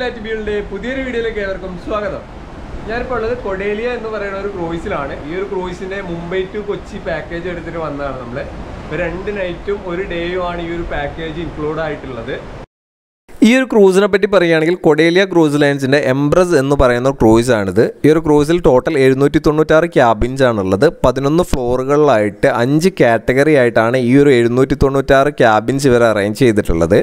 Flat വ്യൂയുടെ പുതിയൊരു വീഡിയോയിലേക്ക് ഏവർക്കും സ്വാഗതം ഞാനിപ്പോൾ ഉള്ളത് കൊടേലിയ എന്ന് പറയുന്ന ഒരു ക്രൂയിസിലാണ് ഈ ഒരു ക്രൂയിസിന്റെ മുംബൈ ടു കൊച്ചി പാക്കേജ് എടുത്തിട്ട് വന്നതാണ് നമ്മൾ ഇപ്പോൾ രണ്ട് നൈറ്റും ഒരു ഡേയും ആണ് ഈ ഒരു പാക്കേജ് ഇൻക്ലൂഡ് ആയിട്ടുള്ളത് ഈ ഒരു ക്രൂസിനെ പറ്റി പറയുകയാണെങ്കിൽ കൊടേലിയ ക്രൂസ് ലൈൻസിൻ്റെ എംബ്രസ് എന്ന് പറയുന്ന ക്രൂസ് ആണിത് ഈ ഒരു ക്രൂസിൽ ടോട്ടൽ എഴുന്നൂറ്റി തൊണ്ണൂറ്റാറ് ക്യാബിൻസ് ആണുള്ളത് പതിനൊന്ന് ഫ്ലോറുകളിലായിട്ട് അഞ്ച് കാറ്റഗറി ആയിട്ടാണ് ഈ ഒരു എഴുന്നൂറ്റി തൊണ്ണൂറ്റാറ് ക്യാബിൻസ് ഇവർ അറേഞ്ച് ചെയ്തിട്ടുള്ളത്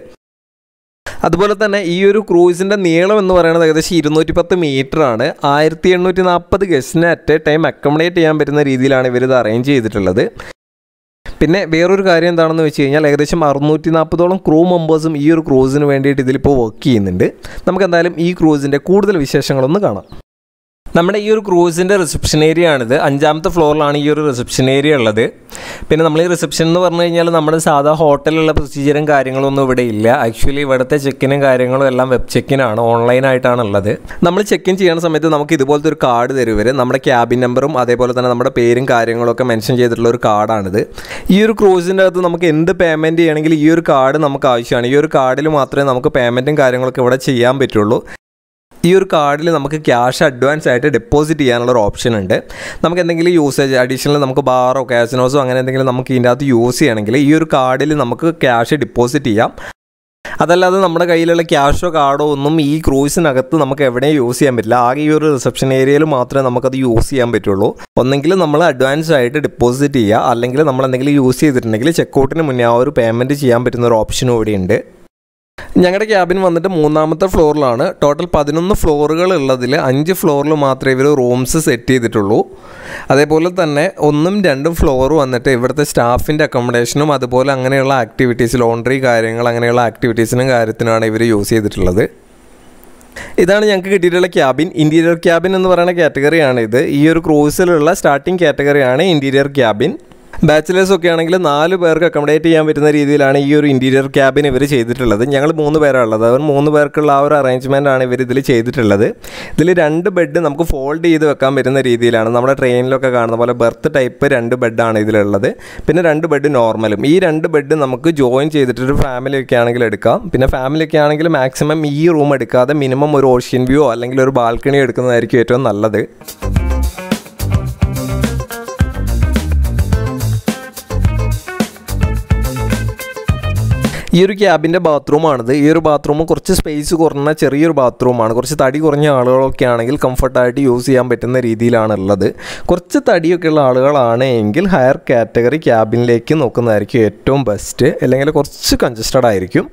അതുപോലെ തന്നെ ഈ ഒരു ക്രൂസിൻ്റെ നീളം എന്ന് പറയുന്നത് ഏകദേശം ഇരുന്നൂറ്റി പത്ത് മീറ്റർ ആണ് ആയിരത്തി എണ്ണൂറ്റി നാൽപ്പത് ഗസ്റ്റിനെ അറ്റ് എ ടൈം അക്കോമഡേറ്റ് ചെയ്യാൻ പറ്റുന്ന രീതിയിലാണ് ഇവരിത് അറേഞ്ച് ചെയ്തിട്ടുള്ളത് പിന്നെ വേറൊരു കാര്യം എന്താണെന്ന് വെച്ച് കഴിഞ്ഞാൽ ഏകദേശം അറുന്നൂറ്റി നാൽപ്പതോളം ക്രൂ മെമ്പേഴ്സും ഈ ഒരു ക്രൂസിന് വേണ്ടിയിട്ട് ഇതിലിപ്പോൾ വർക്ക് ചെയ്യുന്നുണ്ട് നമുക്ക് എന്തായാലും ഈ ക്രൂസിൻ്റെ കൂടുതൽ വിശേഷങ്ങളൊന്ന് കാണാം നമ്മുടെ ഈ ഒരു ക്രൂസിൻ്റെ റിസപ്ഷൻ ഏരിയ ആണിത് അഞ്ചാമത്തെ ഫ്ലോറിലാണ് ഈ ഒരു റിസപ്ഷൻ ഏരിയ ഉള്ളത് പിന്നെ നമ്മൾ ഈ റിസപ്ഷൻ എന്ന് പറഞ്ഞു കഴിഞ്ഞാൽ നമ്മുടെ സാധാ ഹോട്ടലിലുള്ള പ്രൊസീജിയറും കാര്യങ്ങളും ഒന്നും ഇവിടെ ഇല്ല ആക്ച്വലി ഇവിടുത്തെ ചെക്കിനും കാര്യങ്ങളും എല്ലാം വെബ് ചെക്കിനാണ് ഓൺലൈനായിട്ടാണ് ഉള്ളത് നമ്മൾ ചെക്ക് ഇൻ ചെയ്യുന്ന സമയത്ത് നമുക്ക് ഇതുപോലത്തെ ഒരു കാർഡ് തരും ഇവർ നമ്മുടെ ക്യാബിൻ നമ്പറും അതേപോലെ തന്നെ നമ്മുടെ പേരും കാര്യങ്ങളൊക്കെ മെൻഷൻ ചെയ്തിട്ടുള്ള ഒരു കാർഡാണിത് ഈ ഒരു ക്രൂസിൻ്റെ അകത്ത് നമുക്ക് എന്ത് പേയ്മെൻറ്റ് ചെയ്യണമെങ്കിൽ ഈ ഒരു കാർഡ് നമുക്ക് ആവശ്യമാണ് ഈ ഒരു കാർഡിൽ മാത്രമേ നമുക്ക് പേയ്മെൻറ്റും കാര്യങ്ങളൊക്കെ ഇവിടെ ചെയ്യാൻ പറ്റുള്ളൂ ഈ ഒരു കാർഡിൽ നമുക്ക് ക്യാഷ് അഡ്വാൻസ് ആയിട്ട് ഡെപ്പോസിറ്റ് ചെയ്യാനുള്ള ഒരു ഓപ്ഷൻ ഉണ്ട് നമുക്ക് എന്തെങ്കിലും യൂസേജ് അഡീഷണൽ നമുക്ക് ബാറോ കാസിനോസോ അങ്ങനെ എന്തെങ്കിലും നമുക്ക് ഇതിൻ്റെ അകത്ത് യൂസ് ചെയ്യണമെങ്കിൽ ഈ ഒരു കാർഡിൽ നമുക്ക് ക്യാഷ് ഡെപ്പോസിറ്റ് ചെയ്യാം അതല്ലാതെ നമ്മുടെ കയ്യിലുള്ള ക്യാഷോ കാർഡോ ഒന്നും ഈ ക്രൂസിനകത്ത് നമുക്ക് എവിടെയും യൂസ് ചെയ്യാൻ പറ്റില്ല ആകെ ഈ ഒരു റിസപ്ഷൻ ഏരിയയിൽ മാത്രമേ നമുക്കത് യൂസ് ചെയ്യാൻ പറ്റുള്ളൂ ഒന്നെങ്കിൽ നമ്മൾ അഡ്വാൻസ് ആയിട്ട് ഡെപ്പോസിറ്റ് ചെയ്യുക അല്ലെങ്കിൽ നമ്മൾ എന്തെങ്കിലും യൂസ് ചെയ്തിട്ടുണ്ടെങ്കിൽ ചെക്കൗട്ടിന് മുന്നേ ആ ഒരു പേയ്മെൻറ്റ് ചെയ്യാൻ പറ്റുന്ന ഒരു ഓപ്ഷനും ഇവിടെയുണ്ട് ഞങ്ങളുടെ ക്യാബിൻ വന്നിട്ട് മൂന്നാമത്തെ ഫ്ലോറിലാണ് ടോട്ടൽ പതിനൊന്ന് ഫ്ലോറുകൾ ഉള്ളതിൽ അഞ്ച് ഫ്ലോറിൽ മാത്രമേ ഇവർ റൂംസ് സെറ്റ് ചെയ്തിട്ടുള്ളൂ അതേപോലെ തന്നെ ഒന്നും രണ്ടും ഫ്ലോർ വന്നിട്ട് ഇവിടുത്തെ സ്റ്റാഫിൻ്റെ അക്കോമഡേഷനും അതുപോലെ അങ്ങനെയുള്ള ആക്ടിവിറ്റീസ് ലോണ്ടറി കാര്യങ്ങൾ അങ്ങനെയുള്ള ആക്ടിവിറ്റീസിനും കാര്യത്തിനാണ് ഇവർ യൂസ് ചെയ്തിട്ടുള്ളത് ഇതാണ് ഞങ്ങൾക്ക് കിട്ടിയിട്ടുള്ള ക്യാബിൻ ഇൻറ്റീരിയർ ക്യാബിൻ എന്ന് പറയുന്ന കാറ്റഗറിയാണ് ഇത് ഈ ഒരു ക്രൂസിലുള്ള സ്റ്റാർട്ടിംഗ് കാറ്റഗറിയാണ് ഇൻറ്റീരിയർ ക്യാബിൻ ബാച്ചിലേഴ്സ് ഒക്കെ ആണെങ്കിൽ നാല് പേർക്ക് അക്കോമഡേറ്റ് ചെയ്യാൻ പറ്റുന്ന രീതിയിലാണ് ഈ ഒരു ഇൻറ്റീരിയർ ക്യാബിൻ ഇവർ ചെയ്തിട്ടുള്ളത് ഞങ്ങൾ മൂന്ന് പേരാണ് ഉള്ളത് അവർ മൂന്ന് പേർക്കുള്ള ആ ഒരു അറേഞ്ച്മെൻ്റ് ആണ് ഇവർ ഇതിൽ ചെയ്തിട്ടുള്ളത് ഇതിൽ രണ്ട് ബെഡ് നമുക്ക് ഫോൾഡ് ചെയ്ത് വെക്കാൻ പറ്റുന്ന രീതിയിലാണ് നമ്മുടെ ട്രെയിനിലൊക്കെ കാണുന്ന പോലെ ബെർത്ത് ടൈപ്പ് രണ്ട് ബെഡാണ് ഇതിലുള്ളത് പിന്നെ രണ്ട് ബെഡ് നോർമലും ഈ രണ്ട് ബെഡ് നമുക്ക് ജോയിൻ ചെയ്തിട്ടൊരു ഫാമിലി ഒക്കെ ആണെങ്കിൽ എടുക്കാം പിന്നെ ഫാമിലി ഒക്കെ ആണെങ്കിൽ മാക്സിമം ഈ റൂം എടുക്കാതെ മിനിമം ഒരു ഓഷ്യൻ വ്യൂ അല്ലെങ്കിൽ ഒരു ബാൽക്കണി എടുക്കുന്നതായിരിക്കും ഏറ്റവും നല്ലത് ഈ ഒരു ക്യാബിൻ്റെ ബാത്റൂമാണിത് ഈ ഒരു ബാത്റൂം കുറച്ച് സ്പേസ് കുറഞ്ഞ ചെറിയൊരു ബാത്റൂമാണ് കുറച്ച് തടി കുറഞ്ഞ ആളുകളൊക്കെ ആണെങ്കിൽ കംഫർട്ടായിട്ട് യൂസ് ചെയ്യാൻ പറ്റുന്ന രീതിയിലാണ് ഉള്ളത് കുറച്ച് തടിയൊക്കെ ഉള്ള ആളുകളാണ് എങ്കിൽ ഹയർ കാറ്റഗറി ക്യാബിനിലേക്ക് നോക്കുന്നതായിരിക്കും ഏറ്റവും ബെസ്റ്റ് അല്ലെങ്കിൽ കുറച്ച് കൺജസ്റ്റഡ് ആയിരിക്കും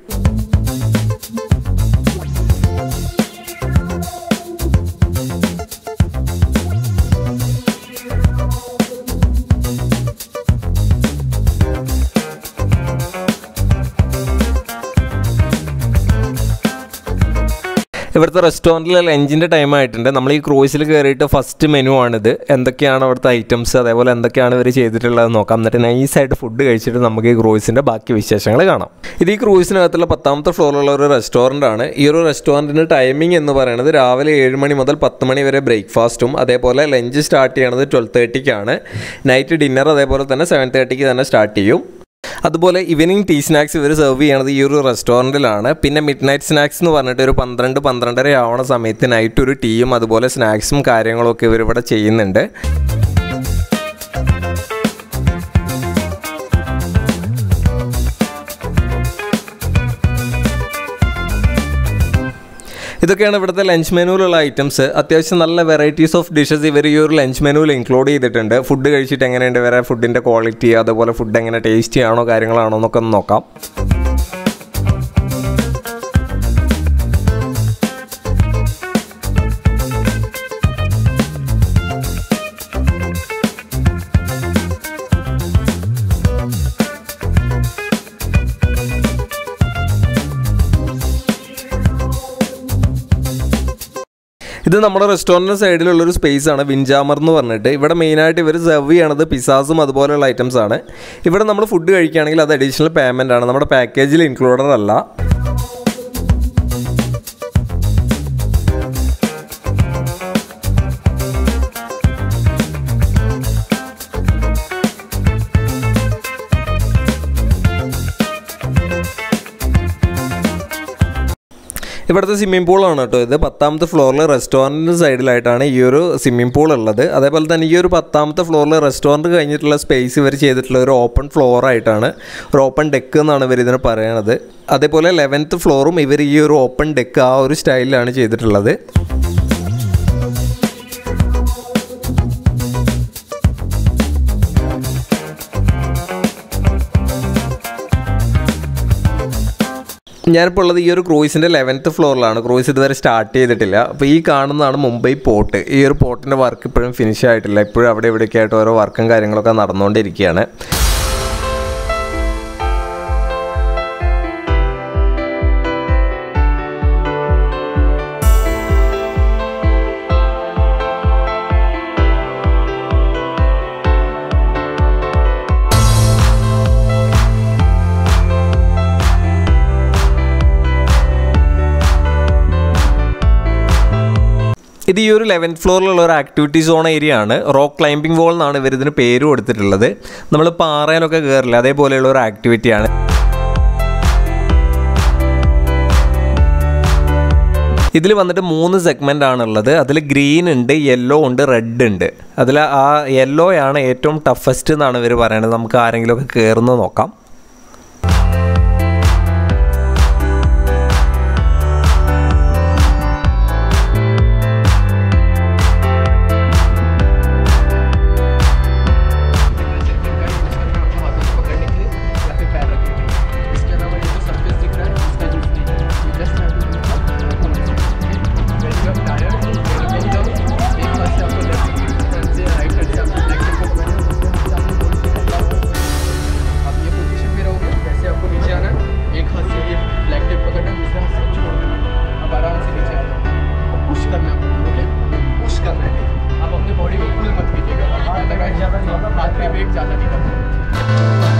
ഇവിടുത്തെ റെസ്റ്റോറൻറ്റിൽ ലഞ്ചിൻ്റെ ടൈം ആയിട്ടുണ്ട് നമ്മൾ ഈ ക്രൂസിൽ കയറിയിട്ട് ഫസ്റ്റ് മെനു ആണിത് എന്തൊക്കെയാണ് അവിടുത്തെ ഐറ്റംസ് അതേപോലെ എന്തൊക്കെയാണ് ഇവർ ചെയ്തിട്ടുള്ളത് നോക്കാം എന്നിട്ട് നൈസായിട്ട് ഫുഡ് കഴിച്ചിട്ട് നമുക്ക് ഈ ക്രൂസിൻ്റെ ബാക്കി വിശേഷങ്ങൾ കാണാം ഇത് ഈ ക്രൂസിനകത്തുള്ള പത്താമത്തെ ഫ്ലോറിലുള്ള ഒരു റെസ്റ്റോറൻ്റ് ആണ് ഈ ഒരു റെസ്റ്റോറൻറ്റിൻ്റെ ടൈമിംഗ് എന്ന് പറയുന്നത് രാവിലെ ഏഴ് മണി മുതൽ പത്ത് മണി വരെ ബ്രേക്ക്ഫാസ്റ്റും അതേപോലെ ലഞ്ച് സ്റ്റാർട്ട് ചെയ്യണത് ട്വൽവ് തേർട്ടിക്കാണ് നൈറ്റ് ഡിന്നർ അതേപോലെ തന്നെ സെവൻ തേർട്ടിക്ക് തന്നെ സ്റ്റാർട്ട് ചെയ്യും അതുപോലെ ഈവനിങ് ടീ സ്നാക്സ് ഇവർ സെർവ് ചെയ്യണത് ഈ ഒരു റെസ്റ്റോറൻറ്റിലാണ് പിന്നെ മിഡ് നൈറ്റ് സ്നാക്സ് എന്ന് പറഞ്ഞിട്ട് ഒരു പന്ത്രണ്ട് പന്ത്രണ്ടര ആവണ സമയത്ത് നൈറ്റ് ഒരു ടീയും അതുപോലെ സ്നാക്സും കാര്യങ്ങളൊക്കെ ഇവരിവിടെ ചെയ്യുന്നുണ്ട് ഇതൊക്കെയാണ് ഇവിടുത്തെ ലഞ്ച് മെനുവിലുള്ള ഐറ്റംസ് അത്യാവശ്യം നല്ല വെറൈറ്റീസ് ഓഫ് ഡിഷസ് ഇവർ ഈ ഒരു ലഞ്ച് മെനുവിൽ ഇൻക്ലൂഡ് ചെയ്തിട്ടുണ്ട് ഫുഡ് കഴിച്ചിട്ട് എങ്ങനെയുണ്ട് വേറെ ഫുഡിൻ്റെ ക്വാളിറ്റി അതുപോലെ ഫുഡ് എങ്ങനെ ടേസ്റ്റി ആണോ കാര്യങ്ങളാണോ എന്നൊക്കെ ഒന്ന് നോക്കാം ഇത് നമ്മുടെ റെസ്റ്റോറൻറ്റ് സൈഡിലുള്ള ഒരു സ്പേസ് ആണ് വിൻജാമർ എന്ന് പറഞ്ഞിട്ട് ഇവിടെ മെയിനായിട്ട് ഇവർ സെർവ് ചെയ്യണത് പിസാസും അതുപോലെയുള്ള ഐറ്റംസ് ആണ് ഇവിടെ നമ്മൾ ഫുഡ് കഴിക്കുകയാണെങ്കിൽ അത് അഡീഷണൽ പേയ്മെൻ്റ് ആണ് നമ്മുടെ പാക്കേജിൽ ഇൻക്ലൂഡഡ് അല്ല ഇവിടുത്തെ സ്വിമ്മിംഗ് പൂളാണ് കേട്ടോ ഇത് പത്താമത്തെ ഫ്ലോറിൽ റെസ്റ്റോറൻറ്റ് സൈഡിലായിട്ടാണ് ഈ ഒരു സ്വിമ്മിംഗ് പൂൾ ഉള്ളത് അതേപോലെ തന്നെ ഈ ഒരു പത്താമത്തെ ഫ്ലോറിൽ റെസ്റ്റോറൻറ്റ് കഴിഞ്ഞിട്ടുള്ള സ്പേസ് ഇവർ ചെയ്തിട്ടുള്ള ഒരു ഓപ്പൺ ഫ്ലോർ ആയിട്ടാണ് ഒരു ഓപ്പൺ ഡെക്ക് എന്നാണ് ഇവർ ഇതിന് പറയണത് അതേപോലെ ലെവൻത്ത് ഫ്ലോറും ഇവർ ഈ ഒരു ഓപ്പൺ ഡെക്ക് ആ ഒരു സ്റ്റൈലിലാണ് ചെയ്തിട്ടുള്ളത് ഞാനിപ്പോൾ ഉള്ളത് ഈ ഒരു ക്രൂയിസിൻ്റെ ലെവൻത്ത് ഫ്ലോറിലാണ് ക്രൂയിസ് ഇതുവരെ സ്റ്റാർട്ട് ചെയ്തിട്ടില്ല അപ്പോൾ ഈ കാണുന്നതാണ് മുംബൈ പോർട്ട് ഈ ഒരു പോർട്ടിൻ്റെ വർക്ക് ഇപ്പോഴും ഫിനിഷ് ആയിട്ടില്ല ഇപ്പോഴും അവിടെ ഇവിടെയൊക്കെ ആയിട്ട് ഓരോ വർക്കും കാര്യങ്ങളൊക്കെ നടന്നുകൊണ്ടിരിക്കുകയാണ് ഇത് ഈ ഒരു ലെവൻത്ത് ഫ്ലോറിലുള്ള ഒരു ആക്ടിവിറ്റി സോൺ ഏരിയ ആണ് റോക്ക് ക്ലൈംബിംഗ് വോൾ എന്നാണ് ഇവർ ഇതിന് പേര് കൊടുത്തിട്ടുള്ളത് നമ്മൾ പാറയിലൊക്കെ കയറില്ല അതേപോലെയുള്ള ഒരു ആക്ടിവിറ്റിയാണ് ഇതിൽ വന്നിട്ട് മൂന്ന് സെഗ്മെൻ്റ് ആണുള്ളത് അതിൽ ഗ്രീൻ ഉണ്ട് യെല്ലോ ഉണ്ട് റെഡ് ഉണ്ട് അതിൽ ആ യെല്ലോ ആണ് ഏറ്റവും ടഫസ്റ്റ് എന്നാണ് ഇവർ പറയുന്നത് നമുക്ക് ആരെങ്കിലുമൊക്കെ കയറുന്നത് നോക്കാം ज़्यादा नहीं करना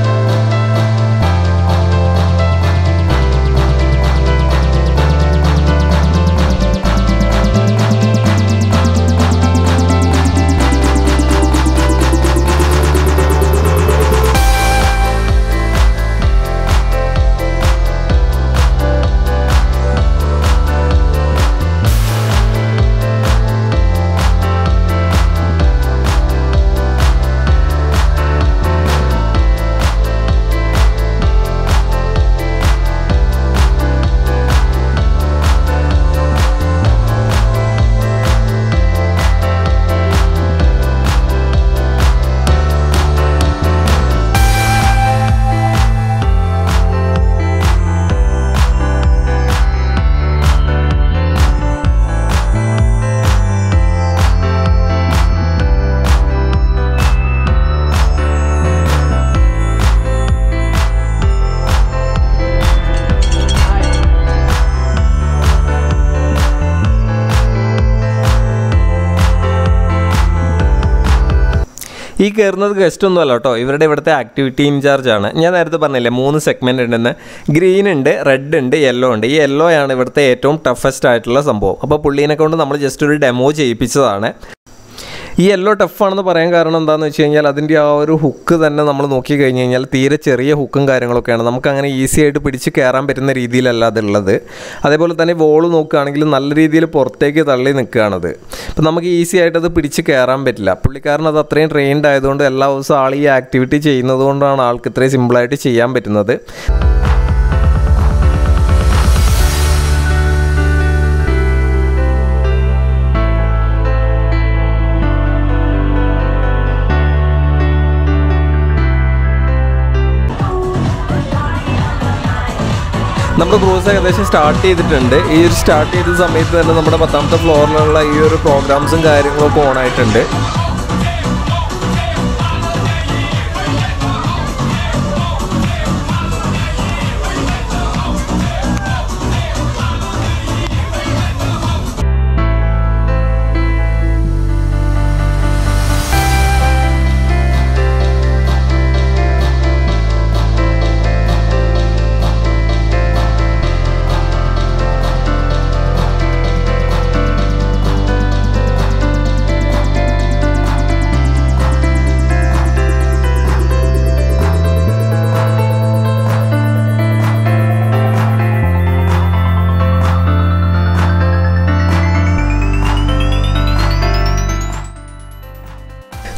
ഈ കയറുന്നത് ഗസ്റ്റ് ഒന്നും അല്ല കേട്ടോ ഇവരുടെ ഇവിടുത്തെ ആക്ടിവിറ്റി ഇൻചാർജ് ആണ് ഞാൻ നേരത്തെ പറഞ്ഞില്ലേ മൂന്ന് സെഗ്മെൻ്റ് ഉണ്ടെന്ന് ഗ്രീൻ ഉണ്ട് റെഡ് ഉണ്ട് യെല്ലോ ഉണ്ട് ഈ യെല്ലോ ആണ് ഇവിടുത്തെ ഏറ്റവും ടഫസ്റ്റ് ആയിട്ടുള്ള സംഭവം അപ്പോൾ പുള്ളീനെ കൊണ്ട് നമ്മൾ ജസ്റ്റ് ഒരു ഡെമോ ചെയ്യിപ്പിച്ചതാണ് ഈ യെല്ലോ ടഫാണെന്ന് പറയാൻ കാരണം എന്താണെന്ന് വെച്ച് കഴിഞ്ഞാൽ അതിൻ്റെ ആ ഒരു ഹുക്ക് തന്നെ നമ്മൾ നോക്കി കഴിഞ്ഞ് കഴിഞ്ഞാൽ തീരെ ചെറിയ ഹുക്കും കാര്യങ്ങളൊക്കെയാണ് നമുക്ക് അങ്ങനെ ഈസി ആയിട്ട് പിടിച്ച് കയറാൻ പറ്റുന്ന രീതിയിലല്ല അതുള്ളത് അതേപോലെ തന്നെ വോള് നോക്കുകയാണെങ്കിൽ നല്ല രീതിയിൽ പുറത്തേക്ക് തള്ളി നിൽക്കുകയാണത് അപ്പം നമുക്ക് ഈസി ആയിട്ട് അത് പിടിച്ച് കയറാൻ പറ്റില്ല പുള്ളിക്കാരൻ അത് അത്രയും ട്രെയിൻഡ് ആയതുകൊണ്ട് എല്ലാ ദിവസവും ആൾ ഈ ആക്ടിവിറ്റി ചെയ്യുന്നത് കൊണ്ടാണ് ആൾക്ക് ഇത്രയും സിമ്പിളായിട്ട് ചെയ്യാൻ പറ്റുന്നത് നമ്മുടെ ക്രൂസ് ഏകദേശം സ്റ്റാർട്ട് ചെയ്തിട്ടുണ്ട് ഈ ഒരു സ്റ്റാർട്ട് ചെയ്ത സമയത്ത് തന്നെ നമ്മുടെ പത്താമത്തെ ഫ്ലോറിലുള്ള ഈ ഒരു പ്രോഗ്രാംസും കാര്യങ്ങളൊക്കെ ഓൺ ആയിട്ടുണ്ട്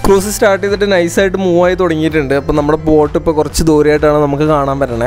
ക്രൂസ് സ്റ്റാർട്ട് ചെയ്തിട്ട് നൈസായിട്ട് മൂവ് ആയി തുടങ്ങിയിട്ടുണ്ട് അപ്പോൾ നമ്മുടെ ബോട്ട് ഇപ്പോൾ കുറച്ച് ദൂരെയായിട്ടാണ് നമുക്ക് കാണാൻ പറ്റണേ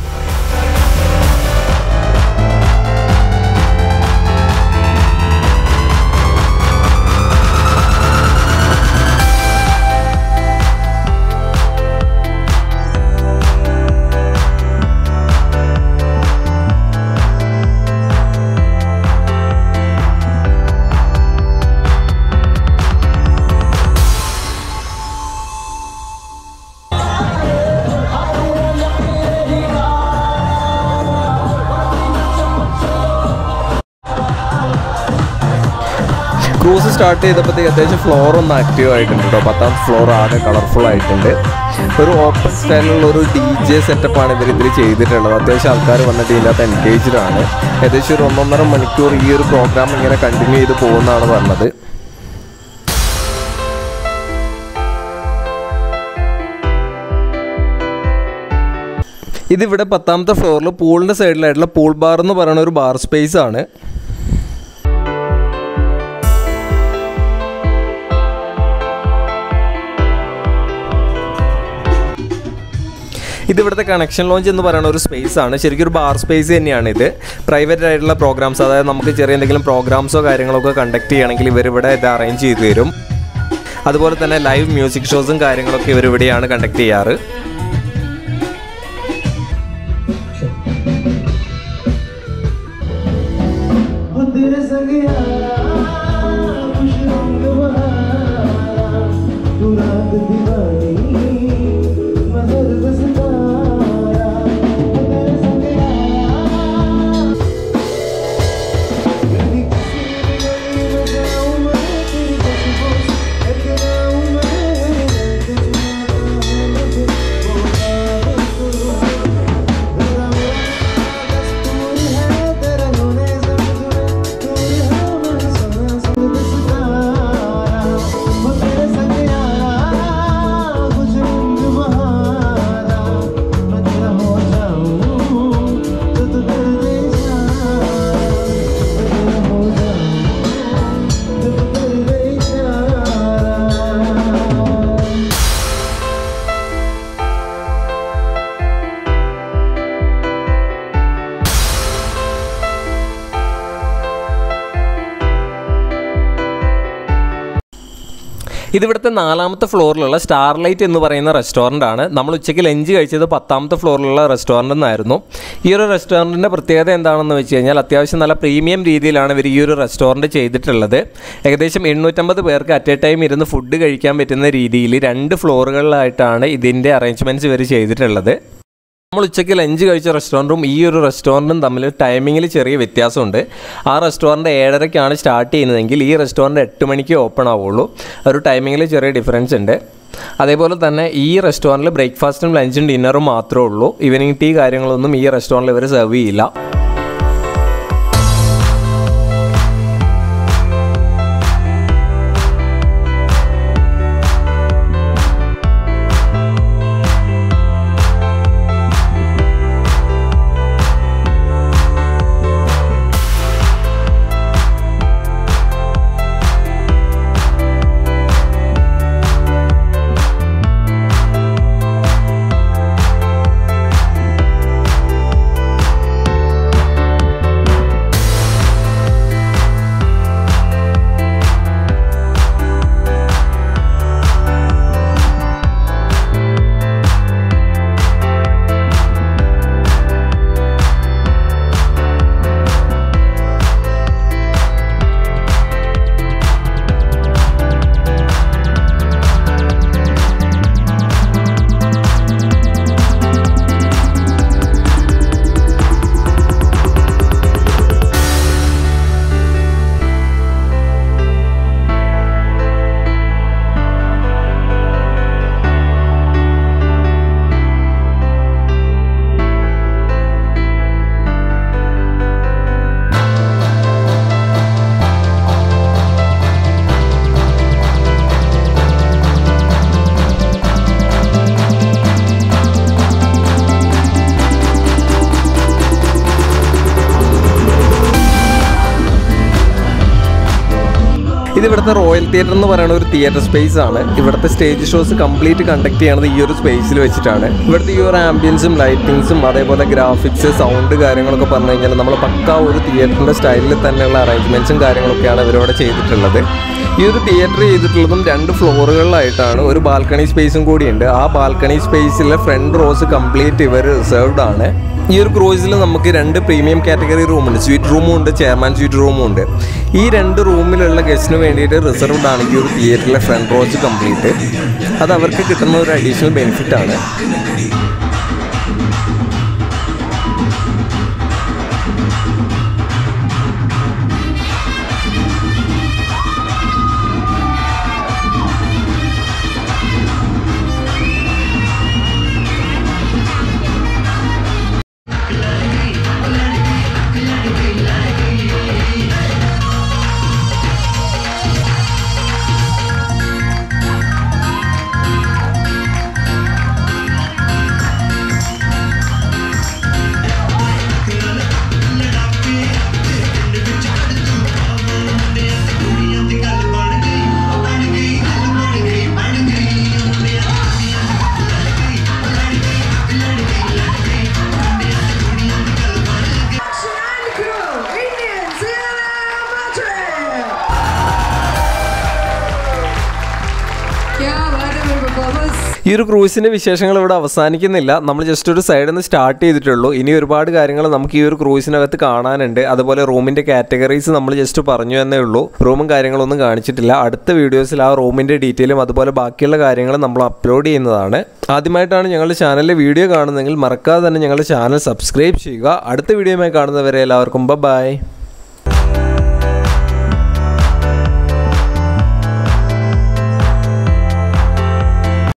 ക്രൂസ് സ്റ്റാർട്ട് ചെയ്തപ്പോഴത്തേക്ക് അത്യാവശ്യം ഫ്ലോർ ഒന്ന് ആക്റ്റീവ് ആയിട്ടുണ്ട് കേട്ടോ പത്താം ഫ്ലോർ ആകെ കളർഫുൾ ആയിട്ടുണ്ട് ഒരു ഓപ്പൺ സ്റ്റൈലുള്ള ഒരു ഡി ജെ സെറ്റപ്പാണ് ഇവർ ഇതിൽ ചെയ്തിട്ടുള്ളത് അത്യാവശ്യം ആൾക്കാർ വന്നിട്ട് ഇതിനകത്ത് എൻഗേജ്ഡ് ആണ് ഏകദേശം ഒരു ഒന്നൊന്നര മണിക്കൂർ ഈ ഒരു പ്രോഗ്രാം ഇങ്ങനെ കണ്ടിന്യൂ ചെയ്ത് പോകുന്നതാണ് പറഞ്ഞത് ഇതിവിടെ പത്താമത്തെ ഫ്ലോറിൽ പൂളിൻ്റെ സൈഡിലായിട്ടുള്ള പൂൾ ബാർ എന്ന് പറയുന്ന ഒരു ബാർ സ്പേസ് ആണ് ഇത് ഇവിടുത്തെ കണക്ഷൻ ലോഞ്ച് എന്ന് പറയുന്ന ഒരു സ്പേസ് ആണ് ശരിക്കും ഒരു ബാർ സ്പേസ് തന്നെയാണ് ഇത് പ്രൈവറ്റ് ആയിട്ടുള്ള പ്രോഗ്രാംസ് അതായത് നമുക്ക് ചെറിയ എന്തെങ്കിലും പ്രോഗ്രാംസോ കാര്യങ്ങളൊക്കെ കണ്ടക്ട് ചെയ്യണമെങ്കിൽ ഇവരിവിടെ ഇത് അറേഞ്ച് ചെയ്ത് തരും അതുപോലെ തന്നെ ലൈവ് മ്യൂസിക് ഷോസും കാര്യങ്ങളൊക്കെ ഇവർ ഇവിടെയാണ് കണ്ടക്ട് ചെയ്യാറ് वो तेरे संग यारा खुश रंग बहारा तू रात दीवानी मगर बस तारा वो तेरे संग यारा मेरी किसी भी गली में जाऊं मैं तेरी खुशबू से टकराऊं मैं तुझे मुझे वो याद करूं तेरा मेरा दस्तूर है तेरा होने जरूर तू है मैं सोना सुन सितारा वो तेरे संग यारा कुछ रंग बहारा मैं तेरा हो जाऊं तो तू कर दे इशारा मैं तेरा हो जाऊं तो तू कर दे इशारा ഇതിവിടുത്തെ നാലാമത്തെ ഫ്ലോറിലുള്ള സ്റ്റാർലൈറ്റ് എന്ന് പറയുന്ന റെസ്റ്റോറൻ്റ് ആണ് നമ്മൾ ഉച്ചയ്ക്ക് ലഞ്ച് കഴിച്ചത് പത്താമത്തെ ഫ്ലോറിലുള്ള റെസ്റ്റോറൻ്റ് എന്നായിരുന്നു ഈ ഒരു റെസ്റ്റോറൻറ്റിൻ്റെ പ്രത്യേകത എന്താണെന്ന് വെച്ച് കഴിഞ്ഞാൽ അത്യാവശ്യം നല്ല പ്രീമിയം രീതിയിലാണ് ഇവർ ഈ ഒരു റെസ്റ്റോറൻറ്റ് ചെയ്തിട്ടുള്ളത് ഏകദേശം എണ്ണൂറ്റമ്പത് പേർക്ക് അറ്റ് എ ടൈം ഇരുന്ന് ഫുഡ് കഴിക്കാൻ പറ്റുന്ന രീതിയിൽ രണ്ട് ഫ്ലോറുകളിലായിട്ടാണ് ഇതിൻ്റെ അറേഞ്ച്മെൻറ്റ്സ് ഇവർ ചെയ്തിട്ടുള്ളത് നമ്മൾ ഉച്ചയ്ക്ക് ലഞ്ച് കഴിച്ച റെസ്റ്റോറൻറ്റും ഈ ഒരു റെസ്റ്റോറൻറ്റും തമ്മിൽ ടൈമിങ്ങിൽ ചെറിയ വ്യത്യാസമുണ്ട് ആ റെസ്റ്റോറൻറ്റ് ഏഴരയ്ക്കാണ് സ്റ്റാർട്ട് ചെയ്യുന്നതെങ്കിൽ ഈ റെസ്റ്റോറൻറ്റ് എട്ട് മണിക്ക് ഓപ്പൺ ആവുള്ളൂ ഒരു ടൈമിങ്ങിൽ ചെറിയ ഡിഫറൻസ് ഉണ്ട് അതേപോലെ തന്നെ ഈ റെസ്റ്റോറൻറ്റിൽ ബ്രേക്ക്ഫാസ്റ്റും ലഞ്ചും ഡിന്നറും മാത്രമേ ഉള്ളൂ ഈവനിങ് ടീ കാര്യങ്ങളൊന്നും ഈ റെസ്റ്റോറൻറ്റിൽ ഇവർ സെർവ് ചെയ്യില്ല ഇത് ഇവിടുത്തെ റോയൽ തിയേറ്റർ എന്ന് പറയുന്ന ഒരു തിയേറ്റർ സ്പേസ് ആണ് ഇവിടുത്തെ സ്റ്റേജ് ഷോസ് കംപ്ലീറ്റ് കണ്ടക്ട് ചെയ്യണത് ഈ ഒരു സ്പേസിൽ വെച്ചിട്ടാണ് ഇവിടുത്തെ ഈ ഒരു ആംബിയൻസും ലൈറ്റിങ്സും അതേപോലെ ഗ്രാഫിക്സ് സൗണ്ട് കാര്യങ്ങളൊക്കെ പറഞ്ഞു കഴിഞ്ഞാൽ നമ്മൾ പക്ക ഒരു തിയേറ്ററിൻ്റെ സ്റ്റൈലിൽ തന്നെയുള്ള അറേഞ്ച്മെൻറ്റ്സും കാര്യങ്ങളൊക്കെയാണ് ഇവരിവിടെ ചെയ്തിട്ടുള്ളത് ഈ ഒരു തിയേറ്റർ ചെയ്തിട്ടുള്ളതും രണ്ട് ഫ്ലോറുകളിലായിട്ടാണ് ഒരു ബാൽക്കണി സ്പേസും കൂടിയുണ്ട് ആ ബാൽക്കണി സ്പേസിലെ ഫ്രണ്ട് റോസ് കംപ്ലീറ്റ് ഇവർ റിസർവ്ഡ് ആണ് ഈ ഒരു ക്രൂസിൽ നമുക്ക് രണ്ട് പ്രീമിയം കാറ്റഗറി റൂമുണ്ട് സ്വീറ്റ് റൂമും ഉണ്ട് ചെയർമാൻ സ്വീറ്റ് റൂമും ഉണ്ട് ഈ രണ്ട് റൂമിലുള്ള ഗസ്റ്റിന് വേണ്ടിയിട്ട് റിസർവ്ഡ് ആണ് ഈ ഒരു തിയേറ്ററിലെ ഫ്രണ്ട് റോസ് കംപ്ലീറ്റ് അത് അവർക്ക് കിട്ടുന്ന ഒരു അഡീഷണൽ ബെനിഫിറ്റ് ആണ് Action and crew, Indian Cinema Trip. क्या बात है मेरे performance. ഈ ഒരു ക്രൂസിൻ്റെ വിശേഷങ്ങൾ ഇവിടെ അവസാനിക്കുന്നില്ല നമ്മൾ ജസ്റ്റ് ഒരു സൈഡിൽ നിന്ന് സ്റ്റാർട്ട് ചെയ്തിട്ടുള്ളൂ ഇനി ഒരുപാട് കാര്യങ്ങൾ നമുക്ക് ഈ ഒരു ക്രൂസിനകത്ത് കാണാനുണ്ട് അതുപോലെ റൂമിൻ്റെ കാറ്റഗറീസ് നമ്മൾ ജസ്റ്റ് പറഞ്ഞു എന്നേ ഉള്ളൂ റൂമും കാര്യങ്ങളൊന്നും കാണിച്ചിട്ടില്ല അടുത്ത വീഡിയോസിൽ ആ റൂമിൻ്റെ ഡീറ്റെയിലും അതുപോലെ ബാക്കിയുള്ള കാര്യങ്ങൾ നമ്മൾ അപ്ലോഡ് ചെയ്യുന്നതാണ് ആദ്യമായിട്ടാണ് ഞങ്ങളുടെ ചാനലിലെ വീഡിയോ കാണുന്നതെങ്കിൽ മറക്കാതെ തന്നെ ഞങ്ങളുടെ ചാനൽ സബ്സ്ക്രൈബ് ചെയ്യുക അടുത്ത വീഡിയോയുമായി കാണുന്നവരെ എല്ലാവർക്കും ബൈ